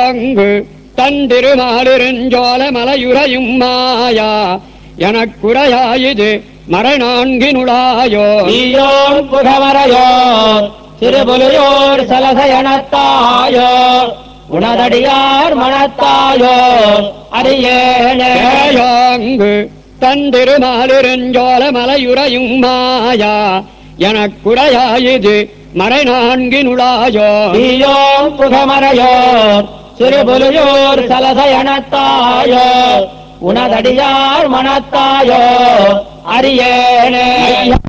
ஏயோங்கு தந்திருமாலிருஞ்சோல மலையுறையும் மாயா எனக்குறையாயிது மறைநான்கினுளாயோ ஈயோன் புகவரையோர் சிறுபுலியோர் சலசயனத்தாயோ உணதடியார் மனத்தாயோ அரியேனே ஏயோங்கு தந்திருமாலிருஞ்சோல மலையுறையும் மாயா எனக்குறையாயிது மறைநான்கினுளாயோ ஈயோன் புகமரையோர் சிறுபுலியோர் சலசயனத்தாயோ உணதடியார் மனத்தாயோ அரியேனே